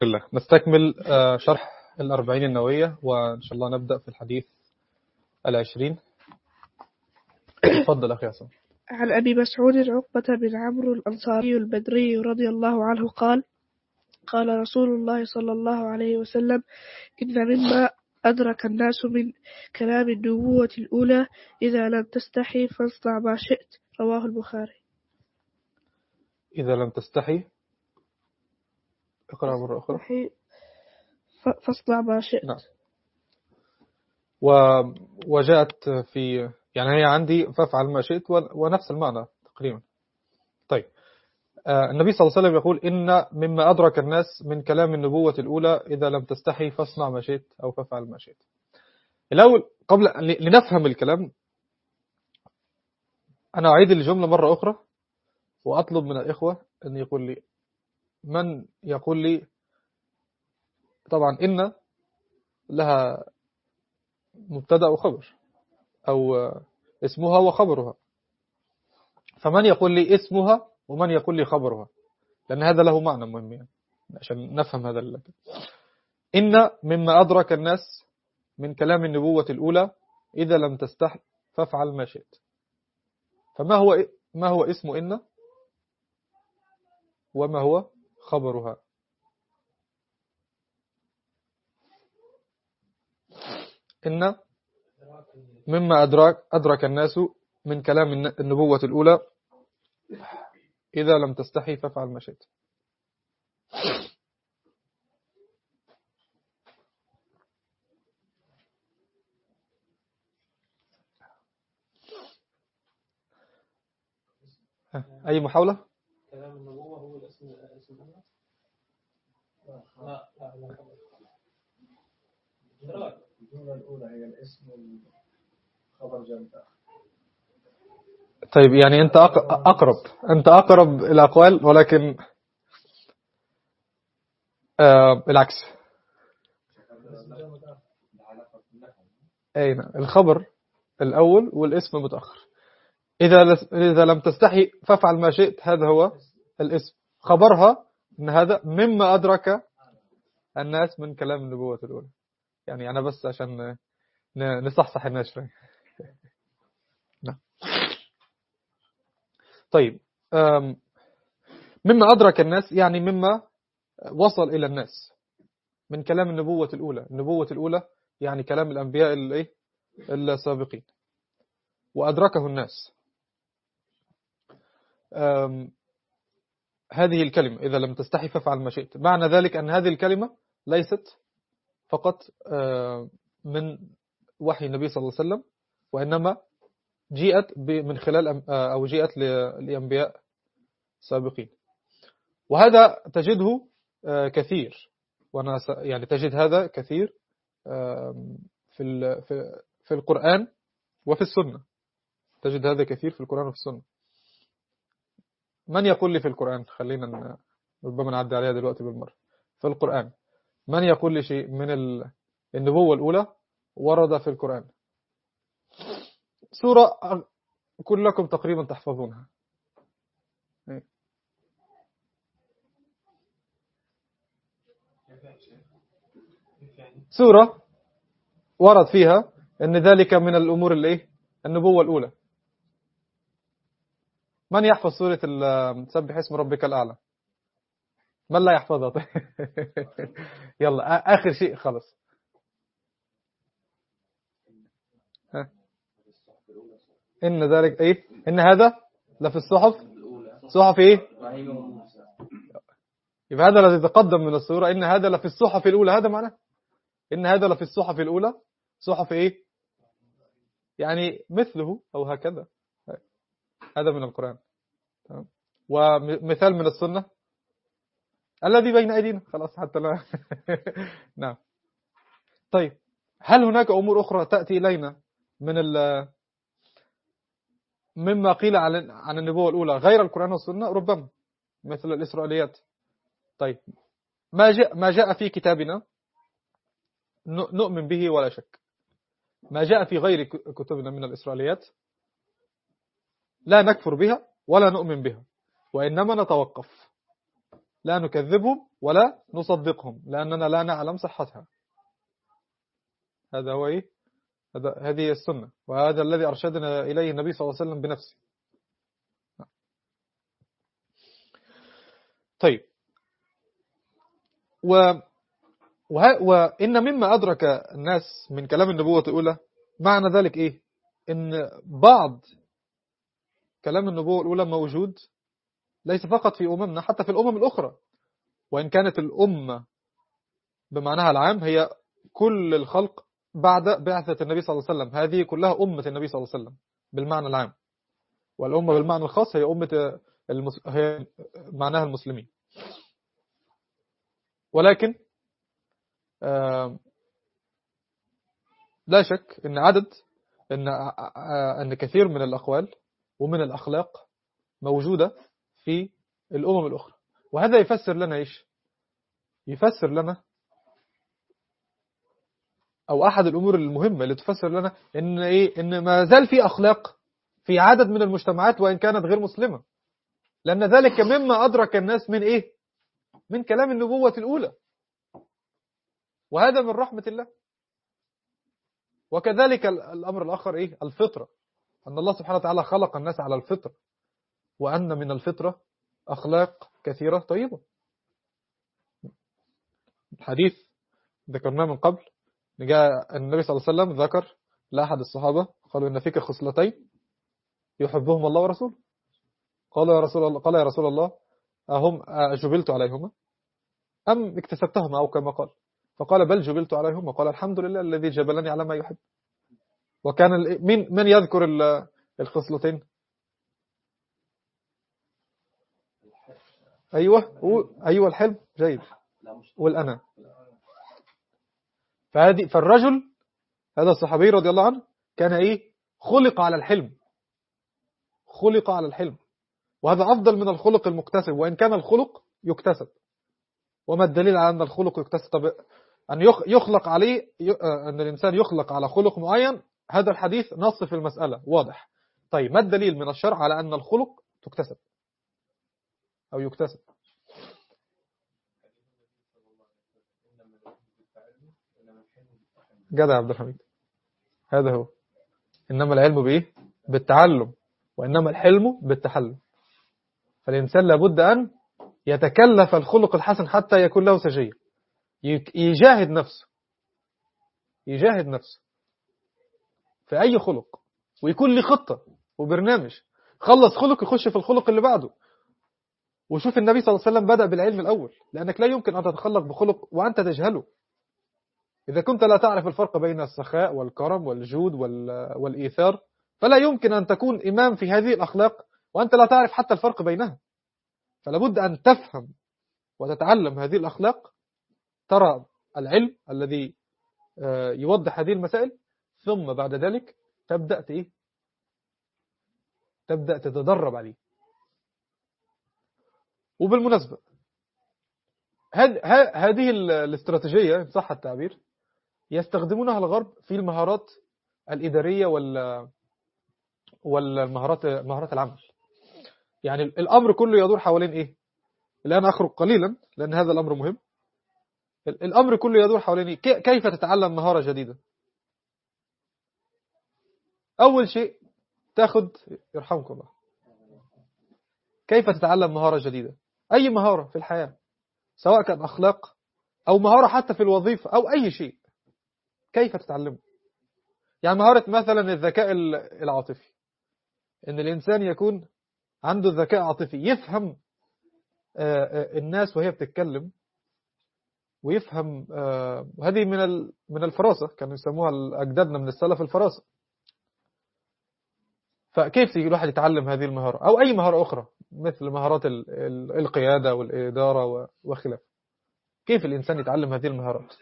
الله نستكمل آه، شرح الأربعين النووية وإن شاء الله نبدأ في الحديث العشرين تفضل أخي حسن عن أبي مسعود عقبة بن عمرو الأنصاري البدري رضي الله عنه قال قال رسول الله صلى الله عليه وسلم إن مما أدرك الناس من كلام النبوة الأولى إذا لم تستحي فاصنع ما شئت رواه البخاري إذا لم تستحي اقرأ مرة أخرى تستحي ف- فاصنع ما شئت نعم و... وجاءت في يعني هي عندي فافعل ما شئت و... ونفس المعنى تقريبا طيب آه، النبي صلى الله عليه وسلم يقول إن مما أدرك الناس من كلام النبوة الأولى إذا لم تستحي فاصنع ما شئت أو فافعل ما شئت الأول قبل ل- لنفهم الكلام أنا أعيد الجملة مرة أخرى وأطلب من الإخوة أن يقول لي من يقول لي طبعا إن لها مبتدأ وخبر أو آه، اسمها وخبرها فمن يقول لي اسمها ومن يقول لي خبرها لأن هذا له معنى مهم يعني عشان نفهم هذا اللك. إن مما أدرك الناس من كلام النبوة الأولى إذا لم تستح فافعل ما شئت فما هو ما هو اسم إن وما هو خبرها إن مما أدرك أدرك الناس من كلام الن- النبوة الأولى إذا لم تستحي فافعل ما شئت ها، أي محاولة؟ كلام النبوة هو الاسم اسم الله؟ لا لا لا إدراك الجملة الأولى هي الاسم والخبر جنب طيب يعني أنت أق- أقرب أنت أقرب الأقوال ولكن آه العكس أي نعم الخبر الأول والاسم متأخر إذا لس- إذا لم تستحي فافعل ما شئت هذا هو الاسم خبرها أن هذا مما أدرك الناس من كلام النبوة الأولى يعني أنا بس عشان ن- نصحصح الناس شوي نعم طيب أم، مما أدرك الناس يعني مما وصل إلى الناس من كلام النبوة الأولى النبوة الأولى يعني كلام الأنبياء الإيه؟ السابقين وأدركه الناس أم، هذه الكلمة إذا لم تستحي فافعل ما شئت معنى ذلك أن هذه الكلمة ليست فقط آه، من وحي النبي صلى الله عليه وسلم وإنما جيءت ب- من خلال أم- آه، أو جيءت ل- لأنبياء سابقين وهذا تجده آه، كثير وأنا س- يعني تجد هذا كثير آم، في ال- في في القرآن وفي السنة تجد هذا كثير في القرآن وفي السنة من يقول لي في القرآن خلينا ن- ربما نعدي عليها دلوقتي بالمرة في القرآن من يقول لي شيء من ال- النبوة الأولى ورد في القرآن سورة أغ- كلكم تقريبا تحفظونها إيه. سورة ورد فيها أن ذلك من الأمور الإيه النبوة الأولى من يحفظ سورة ال- سبح اسم ربك الأعلى من لا يحفظها طيب يلا آ- آخر شيء خلص ها. إن ذلك إيه إن هذا لفي الصحف صحف إيه يبقى هذا الذي تقدم من السورة إن هذا لفي الصحف الأولى هذا معناه إن هذا لفي الصحف الأولى صحف إيه يعني مثله أو هكذا هذا من القرآن تمام ومثال من السنة الذي بين أيدينا خلاص حتى لا نعم طيب هل هناك أمور أخرى تأتي إلينا من ال مما قيل عن عن النبوة الأولى غير القرآن والسنة ربما مثل الإسرائيليات طيب ما جاء ما جاء في كتابنا ن- نؤمن به ولا شك ما جاء في غير ك- كتبنا من الإسرائيليات لا نكفر بها ولا نؤمن بها وإنما نتوقف لا نكذبهم ولا نصدقهم لأننا لا نعلم صحتها هذا هو إيه هذا هذه السنة وهذا الذي أرشدنا إليه النبي صلى الله عليه وسلم بنفسه طيب و وه... وإن مما أدرك الناس من كلام النبوة الأولى معنى ذلك إيه إن بعض كلام النبوة الأولى موجود ليس فقط في أممنا حتى في الأمم الأخرى وإن كانت الأمة بمعناها العام هي كل الخلق بعد بعثة النبي صلى الله عليه وسلم هذه كلها أمة النبي صلى الله عليه وسلم بالمعنى العام والأمة بالمعنى الخاص هي أمة المس... هي معناها المسلمين ولكن آه لا شك ان عدد ان ان كثير من الاقوال ومن الاخلاق موجوده في الامم الاخرى وهذا يفسر لنا ايش يفسر لنا او احد الامور المهمه اللي تفسر لنا ان ايه ان ما زال في اخلاق في عدد من المجتمعات وان كانت غير مسلمه لان ذلك مما ادرك الناس من ايه من كلام النبوه الاولى وهذا من رحمه الله وكذلك الامر الاخر ايه الفطره ان الله سبحانه وتعالى خلق الناس على الفطره وان من الفطره اخلاق كثيره طيبه الحديث ذكرناه من قبل جاء النبي صلى الله عليه وسلم ذكر لأحد الصحابة قالوا إن فيك خصلتين يحبهم الله ورسوله قال يا رسول الله قال يا رسول الله أهم جبلت عليهما أم اكتسبتهما أو كما قال فقال بل جبلت عليهما قال الحمد لله الذي جبلني على ما يحب وكان من من يذكر الخصلتين أيوة أيوة الحلم جيد والأنا فهذه فالرجل هذا الصحابي رضي الله عنه كان ايه خلق على الحلم خلق على الحلم وهذا أفضل من الخلق المكتسب وإن كان الخلق يكتسب وما الدليل على أن الخلق يكتسب طب أن يخلق عليه أن الإنسان يخلق على خلق معين هذا الحديث نص في المسألة واضح طيب ما الدليل من الشرع على أن الخلق تكتسب أو يكتسب جدع عبد الحميد هذا هو إنما العلم بإيه بالتعلم وإنما الحلم بالتحلم فالإنسان لابد أن يتكلف الخلق الحسن حتى يكون له سجية يجاهد نفسه يجاهد نفسه في أي خلق ويكون له خطة وبرنامج خلص خلق يخش في الخلق اللي بعده وشوف النبي صلى الله عليه وسلم بدأ بالعلم الأول لأنك لا يمكن أن تتخلق بخلق وأنت تجهله إذا كنت لا تعرف الفرق بين السخاء والكرم والجود والإيثار فلا يمكن أن تكون إمام في هذه الأخلاق وأنت لا تعرف حتى الفرق بينها فلابد أن تفهم وتتعلم هذه الأخلاق ترى العلم الذي يوضح هذه المسائل ثم بعد ذلك تبدأ إيه؟ تبدأ تتدرب عليه وبالمناسبة هذه الاستراتيجية إن صح التعبير يستخدمونها الغرب في المهارات الإدارية وال والمهارات مهارات العمل يعني الأمر كله يدور حوالين إيه الآن أخرج قليلا لأن هذا الأمر مهم الأمر كله يدور حوالين إيه كيف تتعلم مهارة جديدة أول شيء تاخد يرحمكم الله كيف تتعلم مهارة جديدة أي مهارة في الحياة سواء كان أخلاق أو مهارة حتى في الوظيفة أو أي شيء كيف تتعلمه يعني مهارة مثلا الذكاء العاطفي إن الإنسان يكون عنده ذكاء عاطفي يفهم الناس وهي بتتكلم ويفهم وهذه من من الفراسة كانوا يسموها أجدادنا من السلف الفراسة فكيف الواحد يتعلم هذه المهارة أو أي مهارة أخرى مثل مهارات القيادة والإدارة وخلافه كيف الإنسان يتعلم هذه المهارات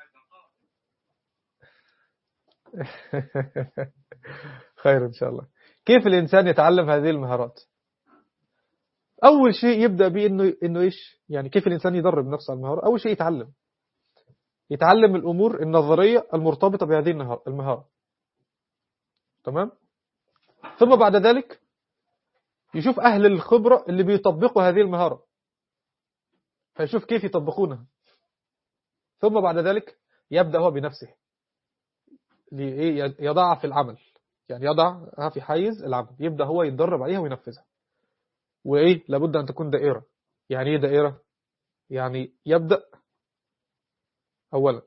خير إن شاء الله كيف الإنسان يتعلم هذه المهارات أول شيء يبدأ به إنه إنه إيش يعني كيف الإنسان يدرب نفسه على المهارة أول شيء يتعلم يتعلم الأمور النظرية المرتبطة بهذه المهارة تمام ثم بعد ذلك يشوف أهل الخبرة اللي بيطبقوا هذه المهارة فيشوف كيف يطبقونها ثم بعد ذلك يبدأ هو بنفسه لإيه؟ يضعها في العمل يعني يضعها في حيز العمل يبدأ هو يتدرب عليها وينفذها وإيه لابد أن تكون دائرة يعني إيه دائرة يعني يبدأ أولا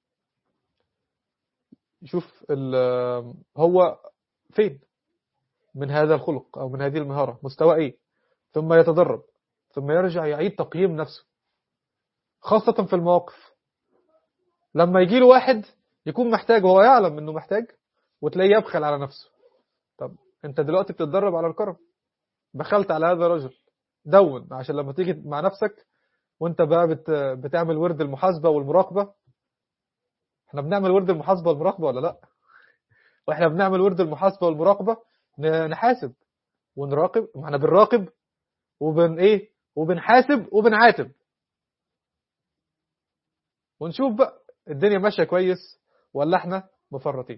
يشوف ال- هو فين من هذا الخلق أو من هذه المهارة مستوى إيه ثم يتدرب ثم يرجع يعيد تقييم نفسه خاصة في المواقف لما يجي له واحد يكون محتاج وهو يعلم انه محتاج وتلاقيه يبخل على نفسه طب انت دلوقتي بتتدرب على الكرم بخلت على هذا الرجل دون عشان لما تيجي مع نفسك وانت بقى بت... بتعمل ورد المحاسبة والمراقبة احنا بنعمل ورد المحاسبة والمراقبة ولا لا واحنا بنعمل ورد المحاسبة والمراقبة ن- نحاسب ونراقب ما احنا بنراقب وبن ايه وبنحاسب وبنعاتب ونشوف بقى الدنيا ماشيه كويس ولا احنا مفرطين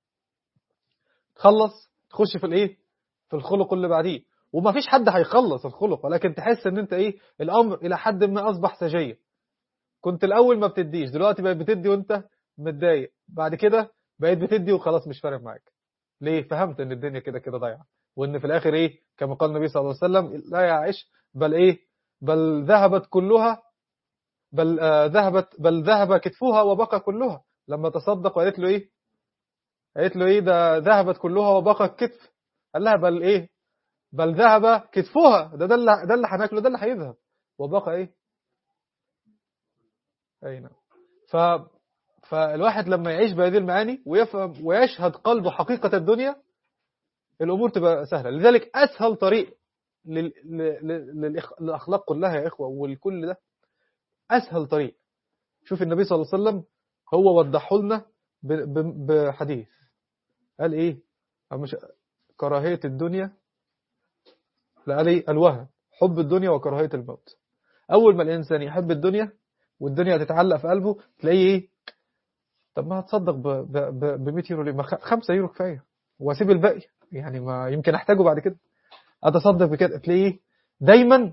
تخلص تخش في الايه في الخلق اللي بعديه وما فيش حد هيخلص الخلق ولكن تحس ان انت ايه الامر الى حد ما اصبح سجيه كنت الاول ما بتديش دلوقتي بقيت بتدي وانت متضايق بعد كده بقيت بتدي وخلاص مش فارق معاك ليه فهمت ان الدنيا كده كده ضايعه وان في الاخر ايه كما قال النبي صلى الله عليه وسلم لا يعيش بل ايه بل ذهبت كلها بل آه ذهبت بل ذهب كتفها وبقى كلها لما تصدق وقالت له ايه قالت له ايه ده ذهبت كلها وبقى الكتف قال لها بل ايه بل ذهب كتفها ده ده اللي ده اللي هناكله ده اللي هيذهب وبقى ايه اي نعم ف فالواحد لما يعيش بهذه المعاني ويفهم ويشهد قلبه حقيقة الدنيا الأمور تبقى سهلة لذلك أسهل طريق لل... لل... للإخ- للأخلاق كلها يا إخوة والكل ده أسهل طريق شوف النبي صلى الله عليه وسلم هو وضحه لنا ب... ب... بحديث قال إيه أو مش كراهية الدنيا لا قال إيه الوهن حب الدنيا وكراهية الموت أول ما الإنسان يحب الدنيا والدنيا تتعلق في قلبه تلاقيه إيه طب ما هتصدق ب ب ب 100 يورو ليه؟ ما 5 يورو كفايه واسيب الباقي يعني ما يمكن احتاجه بعد كده اتصدق بكده تلاقيه دايما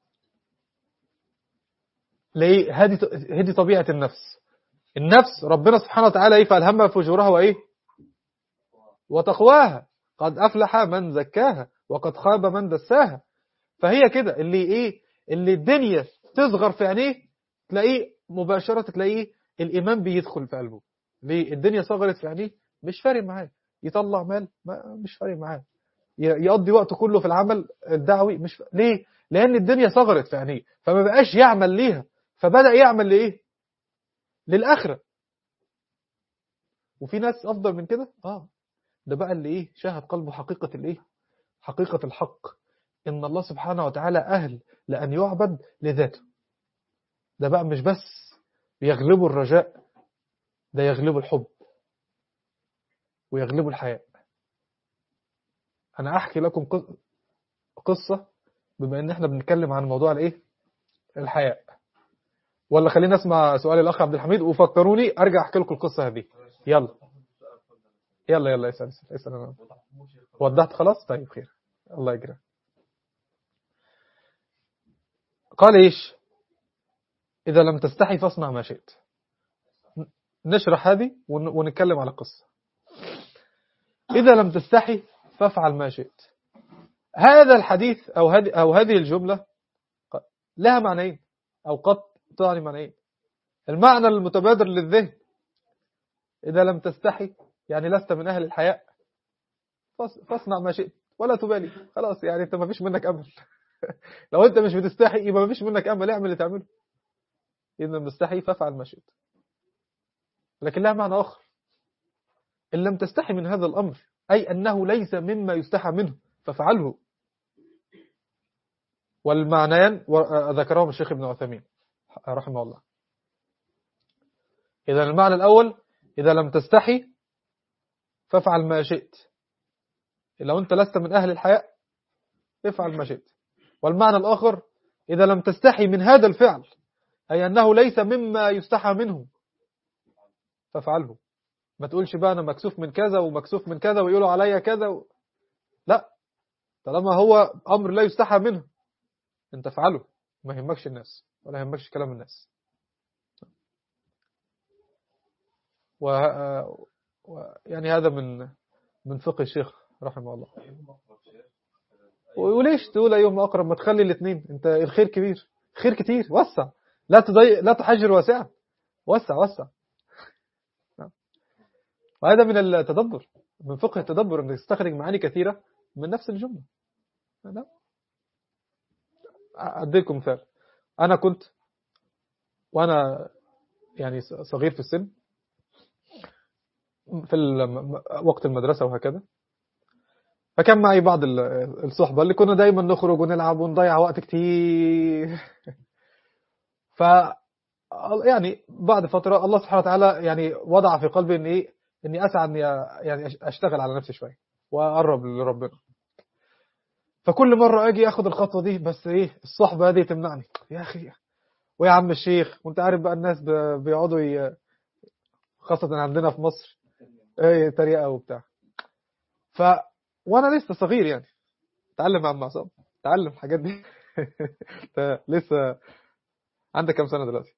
تلاقيه هذه هذه طبيعه النفس النفس ربنا سبحانه وتعالى ايه فالهمها فجورها وايه وتقواها قد افلح من زكاها وقد خاب من دساها فهي كده اللي ايه اللي الدنيا تصغر في عينيه تلاقيه مباشره تلاقيه الايمان بيدخل في قلبه ليه الدنيا صغرت في عينيه مش فارق معاه يطلع مال ما مش فارق معاه ي- يقضي وقته كله في العمل الدعوي مش ف... ليه لان الدنيا صغرت في عينيه فما بقاش يعمل ليها فبدأ يعمل لايه للاخره وفي ناس افضل من كده اه ده بقى اللي ايه شاهد قلبه حقيقه الايه حقيقه الحق ان الله سبحانه وتعالى اهل لان يعبد لذاته ده بقى مش بس بيغلبوا الرجاء ده يغلبوا الحب ويغلبوا الحياء أنا أحكي لكم قص- قصة بما إن إحنا بنتكلم عن موضوع الإيه الحياء ولا خلينا أسمع سؤال الأخ عبد الحميد وفكروني أرجع أحكي لكم القصة هذه يلا يلا يلا اسأل اسأل, اسأل أنا وضحت خلاص طيب خير الله يجرى قال إيش إذا لم تستحي فاصنع ما شئت نشرح هذه ون- ونتكلم على القصة إذا لم تستحي فافعل ما شئت هذا الحديث أو هذه أو هذه الجملة ق- لها معنيين أو قد تعني معنيين المعنى المتبادر للذهن إذا لم تستحي يعني لست من أهل الحياء فاص- فاصنع ما شئت ولا تبالي خلاص يعني أنت ما فيش منك أمل لو أنت مش بتستحي يبقى ما فيش منك أمل اعمل اللي تعمله إذا لم تستحي فافعل ما شئت لكن لها معنى آخر إن لم تستحي من هذا الأمر أي أنه ليس مما يستحى منه فافعله والمعنيان و- ذكرهم الشيخ ابن عثيمين رحمه الله إذا المعنى الأول إذا لم تستحي فافعل ما شئت لو أنت لست من أهل الحياء افعل ما شئت والمعنى الآخر إذا لم تستحي من هذا الفعل أي أنه ليس مما يستحى منه فافعله ما تقولش بقى أنا مكسوف من كذا ومكسوف من كذا ويقولوا عليا كذا و... لا طالما هو أمر لا يستحى منه أنت افعله ما يهمكش الناس ولا يهمكش كلام الناس و... و... يعني هذا من من فقه الشيخ رحمه الله وليش تقول ايهم اقرب ما تخلي الاثنين انت الخير كبير خير كتير وسع لا تضيق لا تحجر واسعا وسع وسع نعم. وهذا من التدبر من فقه التدبر انك تستخرج معاني كثيره من نفس الجمله نعم. اديكم مثال انا كنت وانا يعني صغير في السن في الم- وقت المدرسة وهكذا فكان معي بعض ال- الصحبة اللي كنا دايما نخرج ونلعب ونضيع وقت كتير ف يعني بعد فترة الله سبحانه وتعالى يعني وضع في قلبي اني ايه اني اسعى اني يعني أش- اشتغل على نفسي شوية واقرب لربنا فكل مرة اجي اخد الخطوة دي بس ايه الصحبة هذه تمنعني يا اخي ويا عم الشيخ وانت عارف بقى الناس ب- بيقعدوا ي... خاصة عندنا في مصر ايه تريقة وبتاع ف وانا لسه صغير يعني تعلم يا عم عصام تعلم الحاجات دي انت لسه عندك كام سنة دلوقتي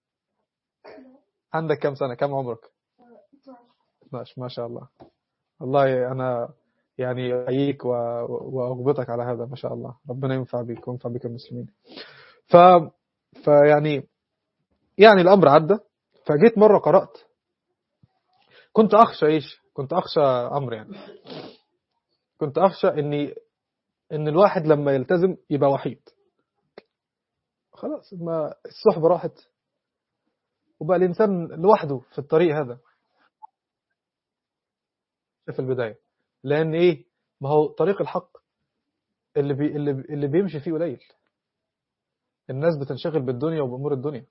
عندك كام سنة كام عمرك 12 ما شاء الله والله انا يعني احييك و... واغبطك على هذا ما شاء الله ربنا ينفع بيك وينفع بك المسلمين ف فيعني يعني الامر عدى فجيت مرة قرأت كنت اخشى ايش كنت اخشى امر يعني كنت اخشى اني ان الواحد لما يلتزم يبقى وحيد خلاص ما الصحبة راحت وبقى الانسان لوحده في الطريق هذا في البداية لان ايه ما هو طريق الحق اللي بي اللي, اللي بيمشي فيه قليل الناس بتنشغل بالدنيا وبأمور الدنيا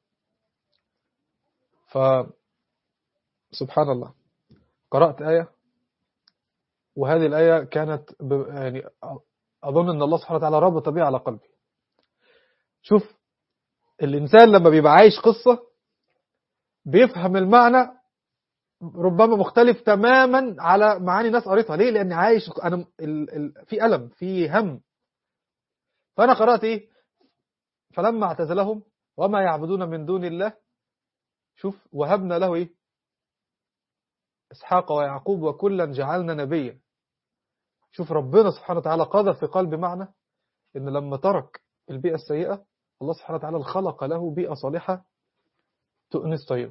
ف سبحان الله قرأت آية وهذه الآية كانت ب... يعني أظن أن الله سبحانه وتعالى ربط بها على قلبي شوف الإنسان لما بيبقى عايش قصة بيفهم المعنى ربما مختلف تماما على معاني ناس قريتها ليه لأني عايش أنا ال... ال... في ألم في هم فأنا قرأت إيه فلما اعتزلهم وما يعبدون من دون الله شوف وهبنا له إيه إسحاق ويعقوب وكلا جعلنا نبيا شوف ربنا سبحانه وتعالى قذف في قلب معنى إن لما ترك البيئة السيئة الله سبحانه وتعالى خلق له بيئة صالحة تؤنس طيبه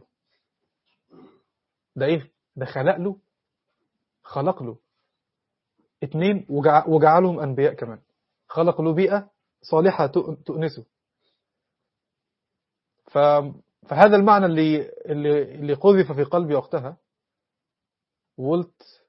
ده إيه؟ ده خلق له خلق له اتنين وجع وجعلهم أنبياء كمان خلق له بيئة صالحة تؤنسه ف... فهذا المعنى اللي اللي اللي قذف في قلبي وقتها وقلت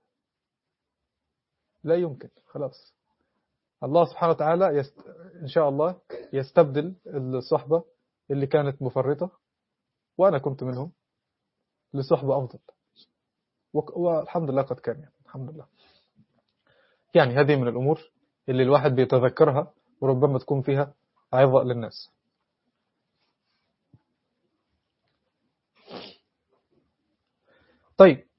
لا يمكن خلاص الله سبحانه وتعالى يست... إن شاء الله يستبدل الصحبة اللي كانت مفرطة وأنا كنت منهم لصحبة أفضل و... والحمد لله قد كان يعني. الحمد لله يعني هذه من الأمور اللي الواحد بيتذكرها وربما تكون فيها عظة للناس طيب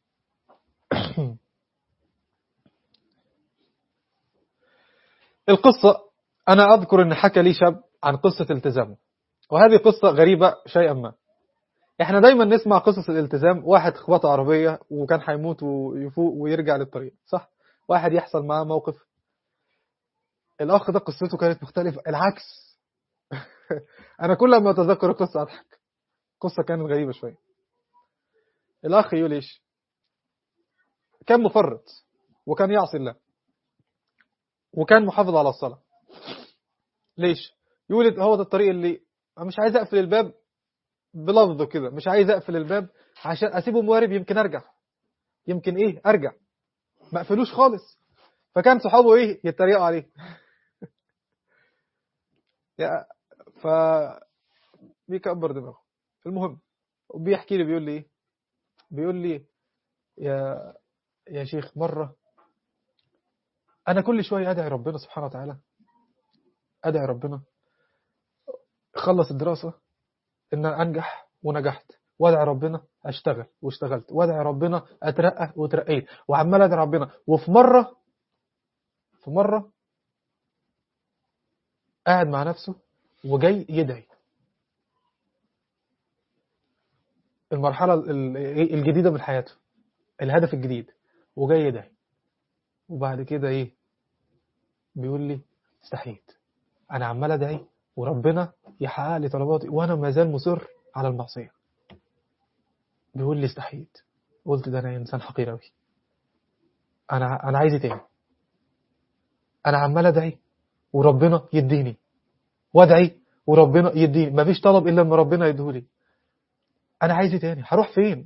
القصة أنا أذكر أن حكى لي شاب عن قصة التزامه وهذه قصة غريبة شيئا ما احنا دايما نسمع قصص الالتزام واحد خبط عربية وكان هيموت ويفوق ويرجع للطريق صح واحد يحصل معاه موقف الأخ ده قصته كانت مختلفة العكس أنا كل ما أتذكر القصة أضحك قصة كانت غريبة شوية الأخ يقول إيش كان مفرط وكان يعصي الله وكان محافظ على الصلاة ليش يولد هو ده الطريق اللي مش عايز أقفل الباب بلفظه كده مش عايز أقفل الباب عشان أسيبه موارب يمكن أرجع يمكن إيه أرجع ما أقفلوش خالص فكان صحابه إيه يتريقوا عليه يا ف بيكبر دماغه المهم وبيحكي لي بيقول لي ايه بيقول لي يا يا شيخ مرة أنا كل شوية أدعي ربنا سبحانه وتعالى أدعي ربنا خلص الدراسة إن أنجح ونجحت وأدعي ربنا أشتغل واشتغلت وأدعي ربنا أترقى وترقيت وعمال أدعي ربنا وفي مرة في مرة قاعد مع نفسه وجاي يدعي المرحلة ال- ال- الجديدة من حياته الهدف الجديد وجاي يدعي وبعد كده ايه بيقول لي استحيت انا عمال ادعي وربنا يحقق لي طلباتي وانا ما زال مصر على المعصية بيقول لي استحيت قلت ده انا انسان حقير قوي انا انا عايز إيه تاني انا عمال ادعي وربنا يديني وادعي وربنا يديني مفيش طلب الا لما ربنا يديهولي انا عايز إيه تاني هروح فين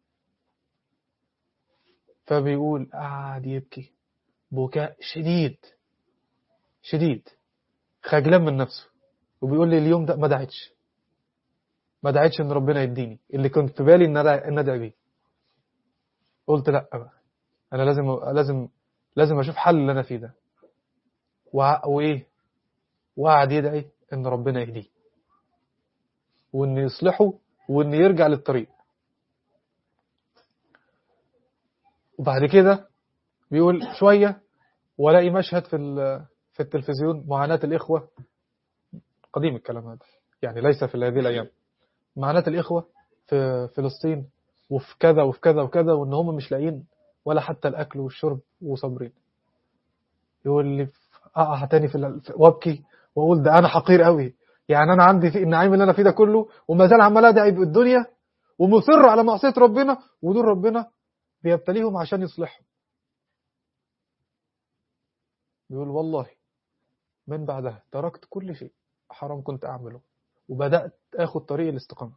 فبيقول قعد يبكي بكاء شديد شديد خجلان من نفسه وبيقول لي اليوم ده ما دعيتش ما دعيتش ان ربنا يديني اللي كنت في بالي ان أدعي- ان ادعي بيه قلت لا بقى انا لازم لازم لازم اشوف حل اللي انا فيه ده وع- وايه وقعد يدعي ان ربنا يهديه وان يصلحه وان يرجع للطريق وبعد كده بيقول شوية ولاقي مشهد في ال- في التلفزيون معاناة الإخوة قديم الكلام هذا يعني ليس في هذه الأيام معاناة الإخوة في فلسطين وفي كذا وفي كذا وكذا وإن هم مش لاقيين ولا حتى الأكل والشرب وصابرين يقول لي أقع تاني في ال- في- وابكي وأقول ده أنا حقير قوي يعني أنا عندي في النعيم اللي أنا فيه ده كله وما زال عمال أدعي بالدنيا ومصر على معصية ربنا ودول ربنا بيبتليهم عشان يصلحهم بيقول والله من بعدها تركت كل شيء حرام كنت أعمله وبدأت أخذ طريق الاستقامة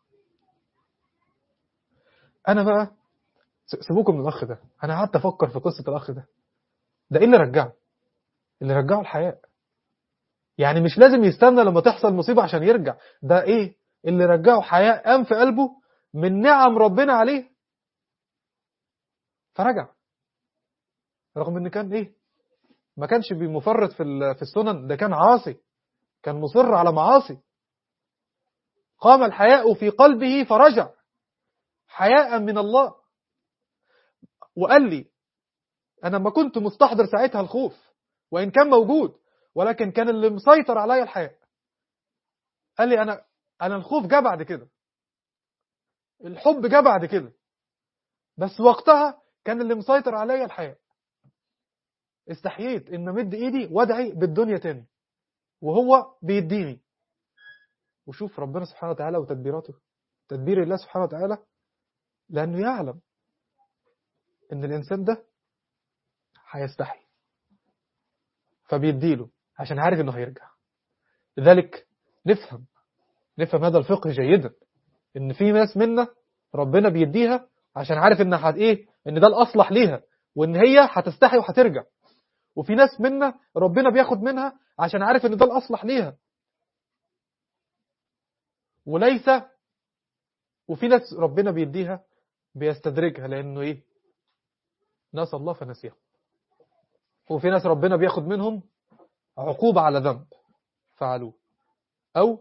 أنا بقى س- سيبوكم من الأخ ده أنا قعدت أفكر في قصة الأخ ده ده إيه اللي رجعه اللي رجعه الحياة يعني مش لازم يستنى لما تحصل مصيبة عشان يرجع ده إيه اللي رجعه حياة قام في قلبه من نعم ربنا عليه فرجع رغم ان كان ايه ما كانش بمفرط في ال- في السنن ده كان عاصي كان مصر على معاصي قام الحياء في قلبه فرجع حياء من الله وقال لي انا ما كنت مستحضر ساعتها الخوف وان كان موجود ولكن كان اللي مسيطر عليا الحياء قال لي انا انا الخوف جه بعد كده الحب جه بعد كده بس وقتها كان اللي مسيطر عليا الحياء استحييت ان امد ايدي وادعي بالدنيا تاني وهو بيديني وشوف ربنا سبحانه وتعالى وتدبيراته تدبير الله سبحانه وتعالى لانه يعلم ان الانسان ده هيستحي فبيديله عشان عارف انه هيرجع لذلك نفهم نفهم هذا الفقه جيدا ان في ناس منا ربنا بيديها عشان عارف ان هت ايه ان ده الاصلح ليها وان هي هتستحي وهترجع وفي ناس منا ربنا بياخد منها عشان عارف ان ده الاصلح ليها وليس وفي ناس ربنا بيديها بيستدرجها لانه ايه نسى الله فنسيهم وفي ناس ربنا بياخد منهم عقوبة على ذنب فعلوه او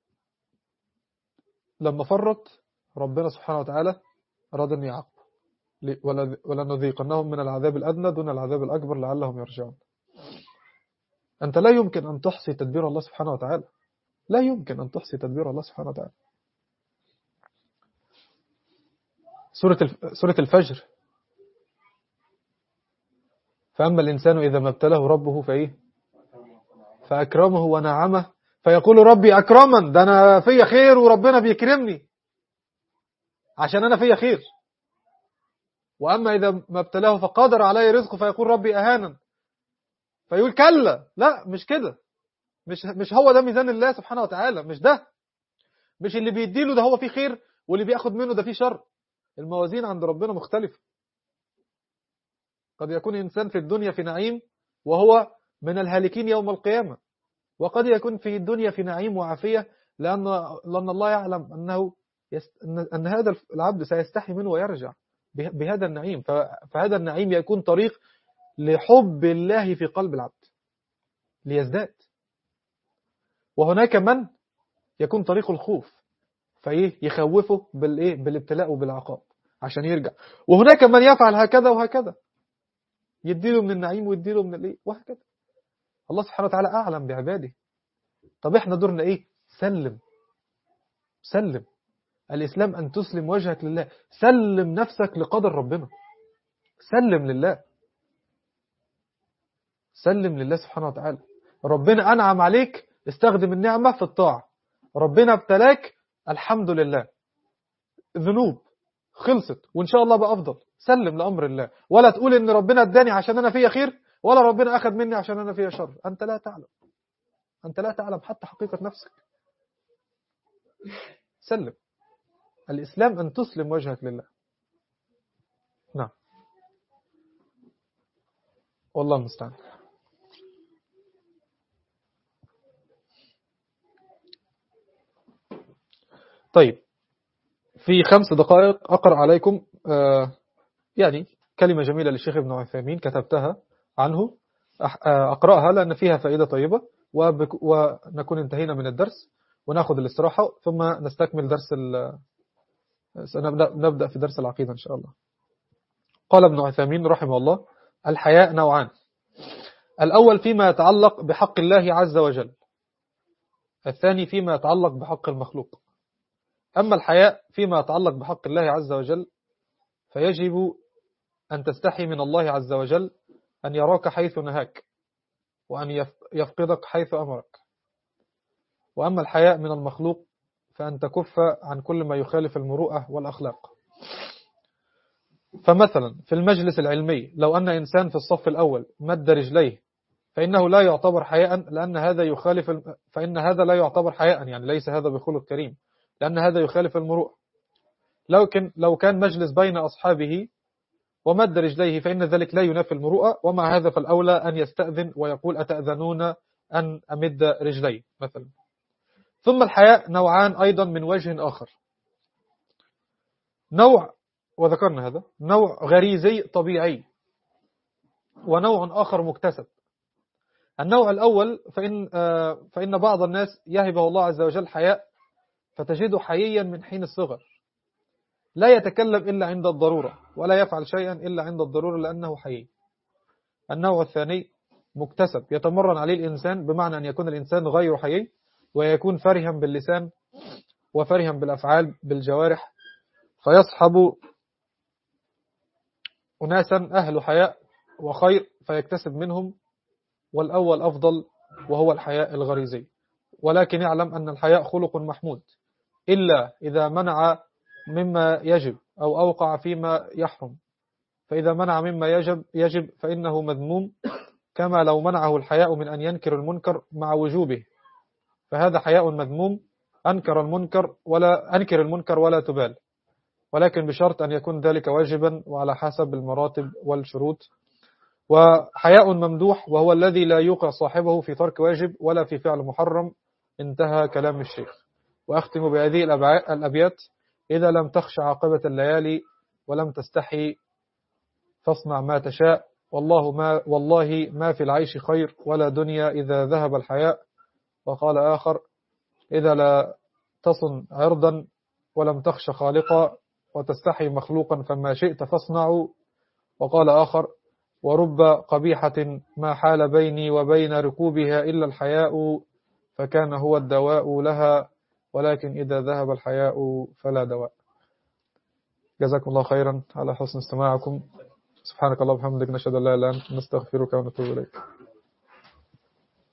لما فرط ربنا سبحانه وتعالى أراد أن يعاقبه ل- ولا- ولنذيقنهم من العذاب الأدنى دون العذاب الأكبر لعلهم يرجعون أنت لا يمكن أن تحصي تدبير الله سبحانه وتعالى لا يمكن أن تحصي تدبير الله سبحانه وتعالى سورة الف- سورة الفجر فأما الإنسان إذا ما ابتلاه ربه فإيه فأكرمه ونعمه فيقول ربي أكرمن ده أنا فيا خير وربنا بيكرمني عشان أنا فيا خير وأما إذا ما ابتلاه فقدر عليه رزقه فيقول ربي أهانا فيقول كلا لا مش كده مش مش هو ده ميزان الله سبحانه وتعالى مش ده مش اللي بيديله ده هو فيه خير واللي بياخد منه ده فيه شر الموازين عند ربنا مختلفة قد يكون إنسان في الدنيا في نعيم وهو من الهالكين يوم القيامة وقد يكون في الدنيا في نعيم وعافية لأن, لأن الله يعلم أنه يست... أن- أن هذا العبد سيستحي منه ويرجع به- بهذا النعيم ف... فهذا النعيم يكون طريق لحب الله في قلب العبد ليزداد وهناك من يكون طريق الخوف فايه يخوفه بالايه بالابتلاء وبالعقاب عشان يرجع وهناك من يفعل هكذا وهكذا يديله من النعيم ويديله من الايه وهكذا الله سبحانه وتعالى اعلم بعباده طب احنا دورنا ايه سلم سلم الإسلام أن تسلم وجهك لله سلم نفسك لقدر ربنا سلم لله سلم لله سبحانه وتعالى ربنا أنعم عليك استخدم النعمة في الطاعة ربنا ابتلاك الحمد لله ذنوب خلصت وإن شاء الله بقى أفضل سلم لأمر الله ولا تقول إن ربنا اداني عشان أنا فيها خير ولا ربنا أخذ مني عشان أنا فيها شر أنت لا تعلم أنت لا تعلم حتى حقيقة نفسك سلم الإسلام أن تسلم وجهك لله نعم والله المستعان طيب في خمس دقائق أقرأ عليكم آه يعني كلمة جميلة للشيخ ابن عثيمين كتبتها عنه أقرأها لأن فيها فائدة طيبة ونكون انتهينا من الدرس ونأخذ الاستراحة ثم نستكمل درس نبدأ في درس العقيدة إن شاء الله قال ابن عثيمين رحمه الله الحياء نوعان الأول فيما يتعلق بحق الله عز وجل الثاني فيما يتعلق بحق المخلوق أما الحياء فيما يتعلق بحق الله عز وجل فيجب أن تستحي من الله عز وجل أن يراك حيث نهاك وأن يفقدك حيث أمرك وأما الحياء من المخلوق فأن تكف عن كل ما يخالف المروءة والأخلاق فمثلا في المجلس العلمي لو أن إنسان في الصف الأول مد رجليه فإنه لا يعتبر حياء لأن هذا يخالف فإن هذا لا يعتبر حياء يعني ليس هذا بخلق كريم لأن هذا يخالف المروءة لكن لو كان مجلس بين أصحابه ومد رجليه فإن ذلك لا ينافي المروءة ومع هذا فالأولى أن يستأذن ويقول أتأذنون أن أمد رجلي مثلا ثم الحياء نوعان أيضا من وجه آخر نوع وذكرنا هذا نوع غريزي طبيعي ونوع آخر مكتسب النوع الأول فإن, فإن بعض الناس يهبه الله عز وجل حياء فتجده حييا من حين الصغر لا يتكلم إلا عند الضرورة ولا يفعل شيئا إلا عند الضرورة لأنه حيي النوع الثاني مكتسب يتمرن عليه الإنسان بمعنى أن يكون الإنسان غير حيي ويكون فرها باللسان وفرها بالأفعال بالجوارح فيصحب أناسا أهل حياء وخير فيكتسب منهم والأول أفضل وهو الحياء الغريزي ولكن يعلم أن الحياء خلق محمود إلا إذا منع مما يجب أو أوقع فيما يحرم فإذا منع مما يجب يجب فإنه مذموم كما لو منعه الحياء من أن ينكر المنكر مع وجوبه فهذا حياء مذموم أنكر المنكر ولا أنكر المنكر ولا تبال ولكن بشرط أن يكون ذلك واجبا وعلى حسب المراتب والشروط وحياء ممدوح وهو الذي لا يوقع صاحبه في ترك واجب ولا في فعل محرم انتهى كلام الشيخ وأختم بهذه الأبيات إذا لم تخش عاقبة الليالي ولم تستحي فاصنع ما تشاء والله ما, والله ما في العيش خير ولا دنيا إذا ذهب الحياء وقال آخر إذا لا تصن عرضا ولم تخش خالقا وتستحي مخلوقا فما شئت فاصنع وقال آخر ورب قبيحة ما حال بيني وبين ركوبها إلا الحياء فكان هو الدواء لها ولكن إذا ذهب الحياء فلا دواء جزاكم الله خيرا على حسن استماعكم سبحانك الله وبحمدك نشهد أن لا إله إلا أنت نستغفرك ونتوب إليك